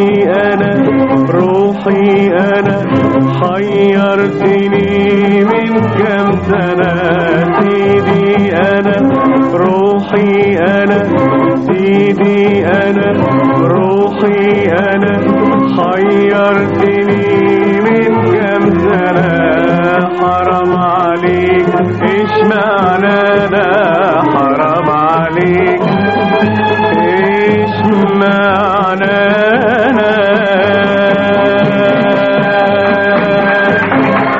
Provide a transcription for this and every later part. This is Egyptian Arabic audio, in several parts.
أنا روحي أنا حيرتني من كم سنة سيدي أنا روحي أنا سيدي أنا روحي أنا حيرتني من كم سنة حرام عليك إيش معنى ده حرام عليك إيش معنى أنا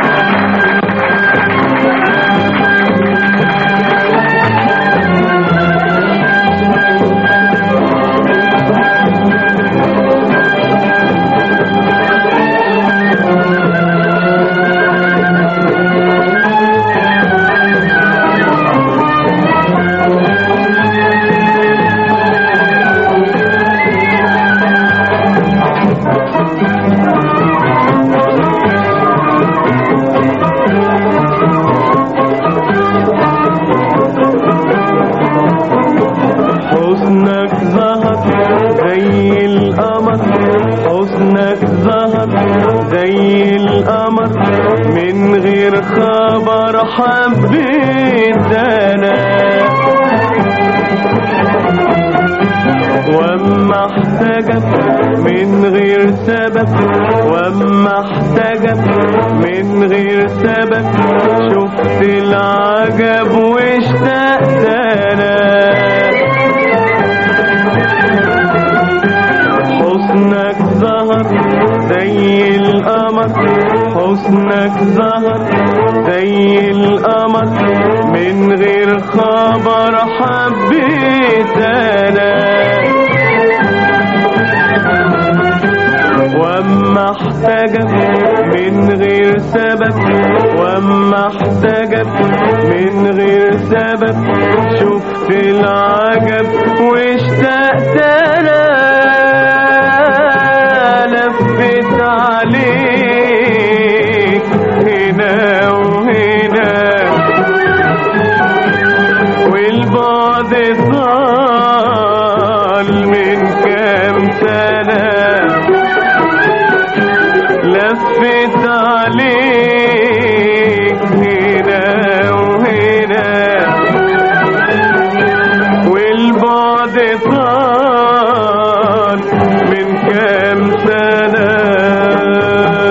حسنك ظهر زي القمر حسنك ظهر زي القمر من غير خبر حبيت انا واما احتجب من غير سبب واما احتجب من غير سبب شفت العجب واشتقت انا حسنك ظهر زي القمر حسنك ظهر زي القمر من غير خبر حبيت انا واما احتجب من غير سبب واما احتجب من غير سبب شفت العجب واشتقت انا لفت عليك هنا وهنا والبعد طال من كام سنة لفت عليك هنا وهنا والبعد طال من كام سنة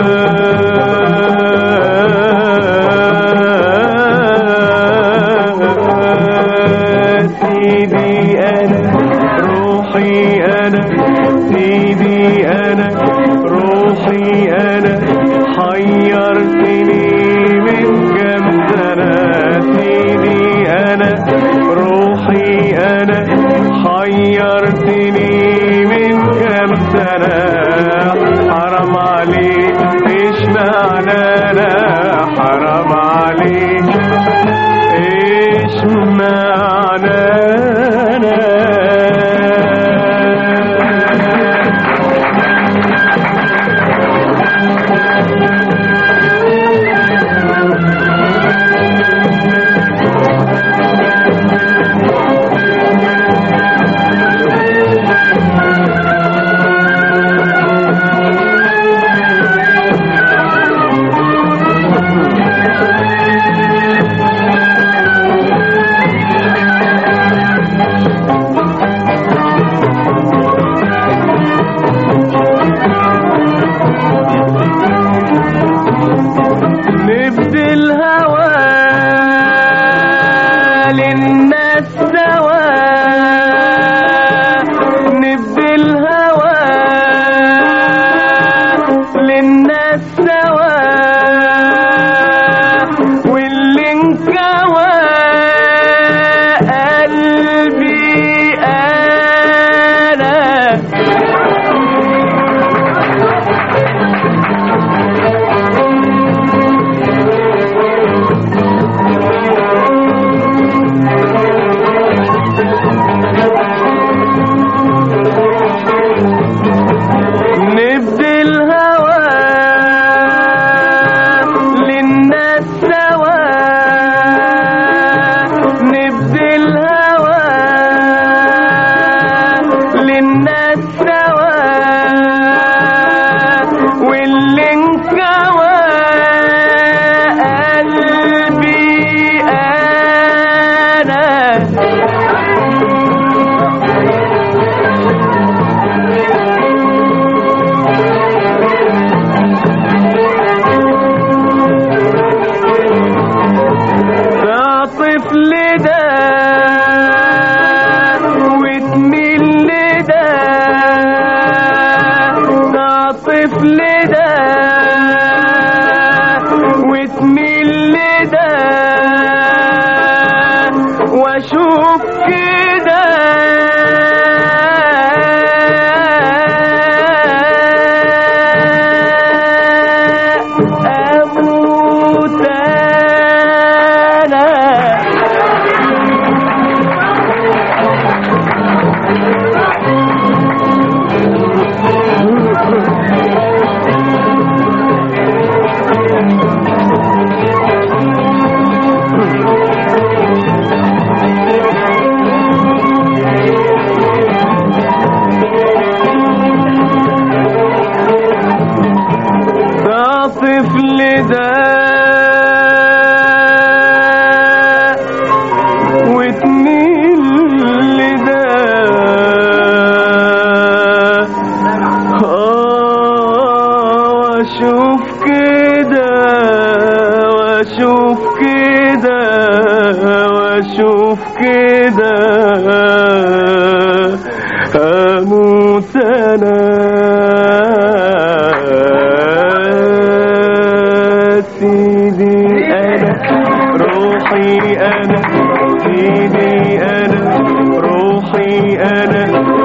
تعطف لده وتميل لده واشوف كده اموت انا تعطف لده وتميل لده آه، واشوف كده واشوف كده واشوف كده اموت انا سيدي انا روحي انا سيدي انا روحي انا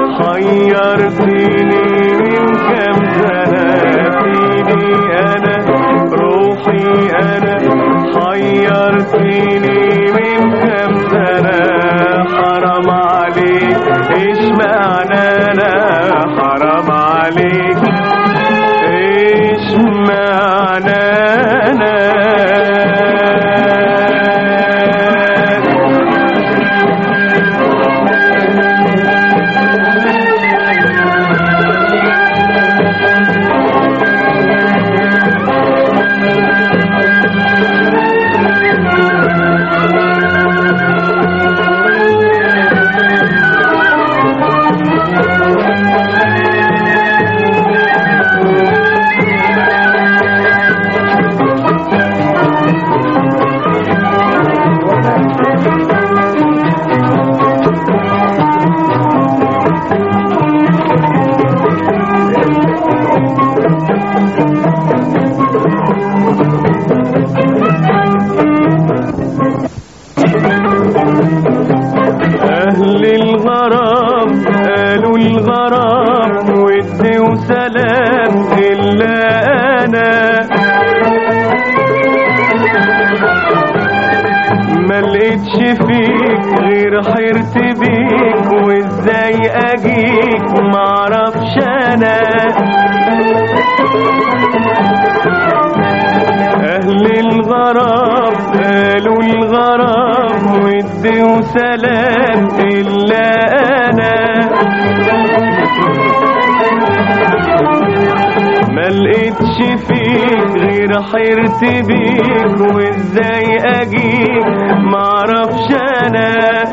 حيرتني من كم سنة سيدي انا روحي انا حيرتني من كم سنة حرام عليك ايش معنى انا حرام عليك ايش معنى انا أهل الغرام قالوا الغرام ود وسلام إلا أنا ما لقيتش فيك غير حيرت بيك وازاي اجيك معرفش انا اهل الغرام قالوا الغرام ود وسلام الا انا ما لقيتش فيك غير حيرت بيك وازاي اجيك معرفش انا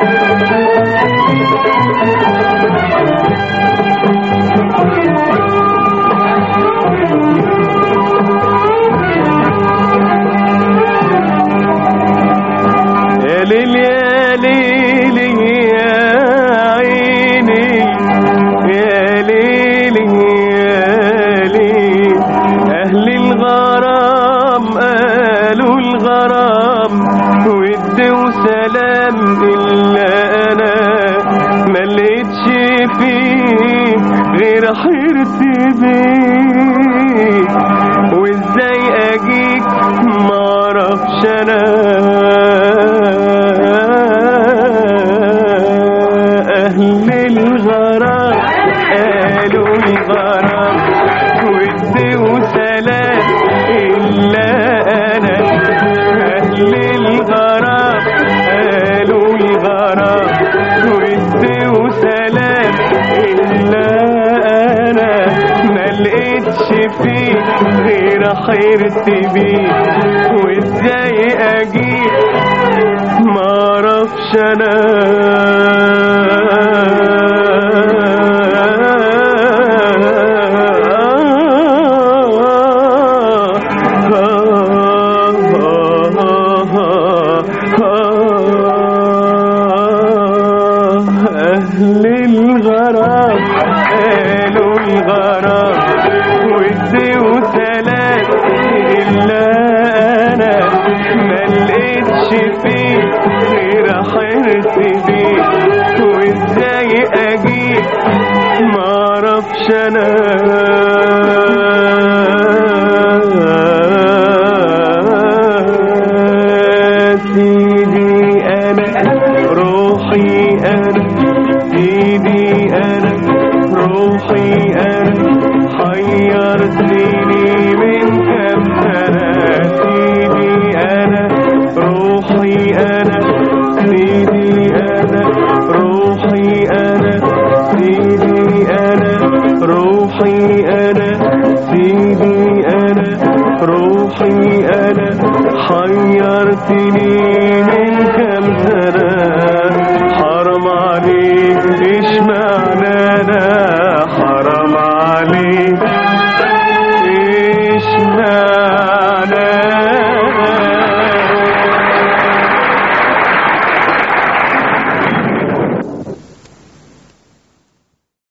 يا ليل يا ليل يا عيني يا ليل يا ليل أهل الغرام قالوا الغرام ود وسلام إلا أنا ما لقيتش فيه غير حيرتي بيك وازاي اجيك معرفش انا اهل الغرام قالوا الغرام ود وسلام الا انا اهل الغرام قالوا الغرام ود وسلام الا انا ما لقيتش فيه غير حيرتي بيه وازاي اجيب معرفش انا أهل الغرام قالوا الغرام ود فيك غير حرت بيك وازاي اجيك معرفش انا سيدي انا روحي انا سيدي انا روحي انا حيرتني من كم سنة سيدي انا روحي انا سيدي انا روحي انا سيدي انا روحي انا سيدي انا روحي انا حيرتني من كم سنة